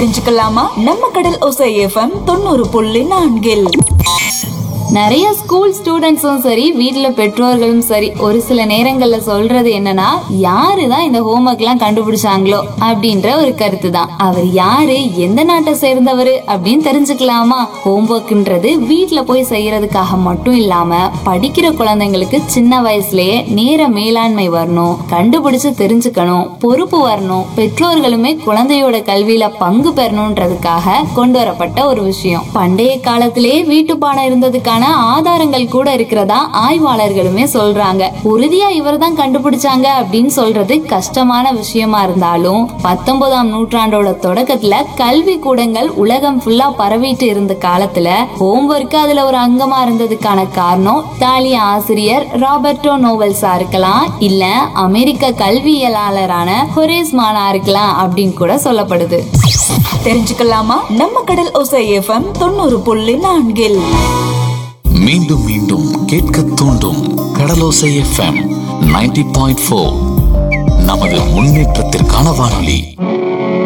தெரிஞ்சுக்கலாமா நம்ம கடல் ஒசை எஃப்எம் தொண்ணூறு புள்ளி நான்கில் நிறைய ஸ்கூல் ஸ்டூடெண்ட்ஸும் சரி வீட்ல பெற்றோர்களும் சரி ஒரு சில நேரங்கள்ல சொல்றது என்னன்னா யாரு தான் இந்த ஹோம்ஒர்க் எல்லாம் கண்டுபிடிச்சாங்களோ அப்படின்ற ஒரு கருத்து தான் அவர் யாரு எந்த நாட்டை சேர்ந்தவர் அப்படின்னு தெரிஞ்சுக்கலாமா ஹோம்ஒர்க்ன்றது வீட்ல போய் செய்யறதுக்காக மட்டும் இல்லாம படிக்கிற குழந்தைங்களுக்கு சின்ன வயசுலயே நேர மேலாண்மை வரணும் கண்டுபிடிச்சு தெரிஞ்சுக்கணும் பொறுப்பு வரணும் பெற்றோர்களுமே குழந்தையோட கல்வியில பங்கு பெறணும்ன்றதுக்காக கொண்டு வரப்பட்ட ஒரு விஷயம் பண்டைய காலத்திலேயே வீட்டு பாடம் இருந்ததுக்கான ஆதாரங்கள் கூட இருக்கிறதா ஆய்வாளர்களுமே சொல்றாங்க உறுதியா இவர் தான் கண்டுபிடிச்சாங்க அப்படின்னு சொல்றது கஷ்டமான விஷயமா இருந்தாலும் பத்தொன்பதாம் நூற்றாண்டோட தொடக்கத்துல கல்வி கூடங்கள் உலகம் ஃபுல்லா பரவிட்டு இருந்த காலத்துல ஹோம்ஒர்க் அதுல ஒரு அங்கமா இருந்ததுக்கான காரணம் இத்தாலிய ஆசிரியர் ராபர்டோ நோவல்ஸா இருக்கலாம் இல்ல அமெரிக்க கல்வியலாளரான ஹொரேஸ் மானா இருக்கலாம் அப்படின்னு கூட சொல்லப்படுது தெரிஞ்சுக்கலாமா நம்ம கடல் ஒசை எஃப்எம் தொண்ணூறு புள்ளி நான்கில் மீண்டும் மீண்டும் கேட்க தூண்டும் Kadalosai FM ninety point four நமது முன்னேற்றத்திற்கான வானொலி